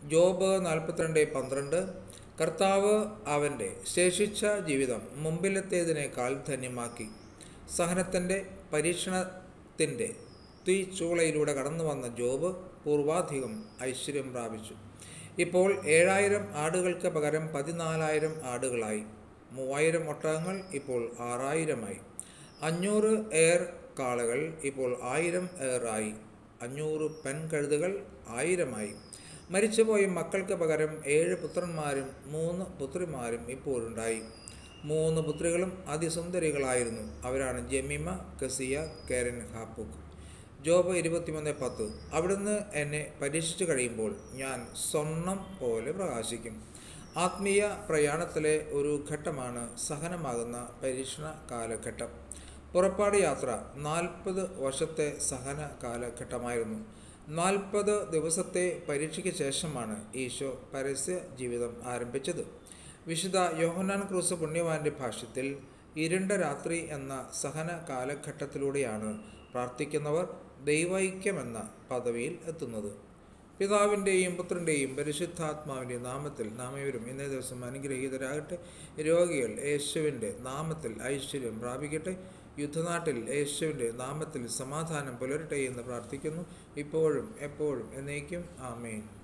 job നാൽപ്പത്തിരണ്ട് പന്ത്രണ്ട് കർത്താവ് അവൻ്റെ ശേഷിച്ച ജീവിതം മുമ്പിലത്തേതിനേക്കാൾ ധന്യമാക്കി സഹനത്തിൻ്റെ പരീക്ഷണത്തിൻ്റെ തീച്ചൂളയിലൂടെ കടന്നു വന്ന ജോബ് പൂർവാധികം ഐശ്വര്യം പ്രാപിച്ചു ഇപ്പോൾ ഏഴായിരം ആടുകൾക്ക് പകരം പതിനാലായിരം ആടുകളായി മൂവായിരം ഒട്ടകങ്ങൾ ഇപ്പോൾ ആറായിരമായി അഞ്ഞൂറ് എയർ കാളകൾ ഇപ്പോൾ ആയിരം എയർ ആയി അഞ്ഞൂറ് പെൺകഴുതുകൾ ആയിരമായി മരിച്ചുപോയ മക്കൾക്ക് പകരം ഏഴ് പുത്രന്മാരും മൂന്ന് പുത്രിമാരും ഇപ്പോഴുണ്ടായി മൂന്ന് പുത്രികളും അതിസുന്ദരികളായിരുന്നു അവരാണ് Jemima Keziah Keren Happuch Job ഇരുപത്തിമൂന്ന് പത്ത് അവിടുന്ന് എന്നെ പരീക്ഷിച്ചു കഴിയുമ്പോൾ ഞാൻ സ്വർണം പോലെ പ്രകാശിക്കും ആത്മീയ പ്രയാണത്തിലെ ഒരു ഘട്ടമാണ് സഹനമാകുന്ന പരീക്ഷണ കാലഘട്ടം പുറപ്പാട് യാത്ര നാൽപ്പത് വർഷത്തെ സഹന കാലഘട്ടമായിരുന്നു നാൽപ്പത് ദിവസത്തെ പരീക്ഷയ്ക്ക് ശേഷമാണ് ഈശോ പരസ്യ ജീവിതം ആരംഭിച്ചത് വിശുദ്ധ യോഹന്നാൻ ക്രൂസ് പുണ്യവാന്റെ ഭാഷ്യത്തിൽ ഇരുണ്ട രാത്രി എന്ന സഹന കാലഘട്ടത്തിലൂടെയാണ് പ്രാർത്ഥിക്കുന്നവർ ദൈവൈക്യമെന്ന പദവിയിൽ എത്തുന്നത് പിതാവിൻ്റെയും പുത്രൻ്റെയും പരിശുദ്ധാത്മാവിൻ്റെയും നാമത്തിൽ നാം ഇവരും ഇന്നേ ദിവസം അനുഗ്രഹീതരാകട്ടെ രോഗികൾ യേശുവിൻ്റെ നാമത്തിൽ ഐശ്വര്യം പ്രാപിക്കട്ടെ യുദ്ധനാട്ടിൽ യേശുവിൻ്റെ നാമത്തിൽ സമാധാനം പുലരട്ടെ എന്ന് പ്രാർത്ഥിക്കുന്നു ഇപ്പോഴും എപ്പോഴും എന്നേക്കും ആമേൻ